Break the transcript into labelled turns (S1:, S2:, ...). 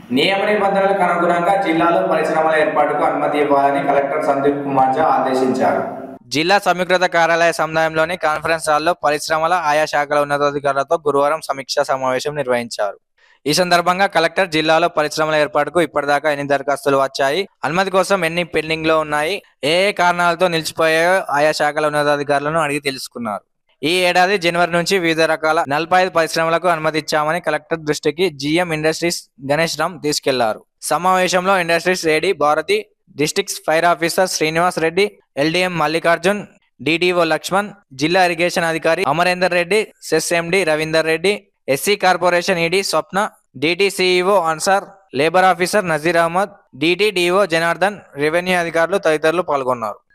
S1: నియమ నిబంధనలకు అనుగుణంగా జిల్లాలో పరిశ్రమల ఏర్పాటుకు అనుమతి ఇవ్వాలని కలెక్టర్ సందీప్ కుమార్ ఝా ఆదేశించారు జిల్లా సమీకృత కార్యాలయ సముదాయంలోని కాన్ఫరెన్స్ హాల్లో పరిశ్రమల ఆయా శాఖల ఉన్నతాధికారులతో గురువారం సమీక్షా సమావేశం నిర్వహించారు ఈ సందర్భంగా కలెక్టర్ జిల్లాలో పరిశ్రమల ఏర్పాటుకు ఇప్పటిదాకా ఎన్ని దరఖాస్తులు వచ్చాయి అనుమతి కోసం ఎన్ని పెండింగ్ లో ఉన్నాయి ఏ ఏ కారణాలతో నిలిచిపోయాయో ఆయా శాఖల ఉన్నతాధికారులను అడిగి తెలుసుకున్నారు ఈ ఏడాది జనవరి నుంచి వివిధ రకాల నలభై ఐదు పరిశ్రమలకు అనుమతి ఇచ్చామని కలెక్టర్ దృష్టికి జిఎం ఇండస్ట్రీస్ గణేష్ రామ్ తీసుకెళ్లారు సమావేశంలో industries AD Bharathi district fire officer Srinivas Reddy LDM Mallikarjun DDO Lakshman జిల్లా ఇరిగేషన్ అధికారి Amarender Reddy CESS MD Ravinder Reddy SC corporation ED Swapna DT CEO Ansar labour officer Nazir Ahmed DTDO Janardhan revenue అధికారులు తదితరులు పాల్గొన్నారు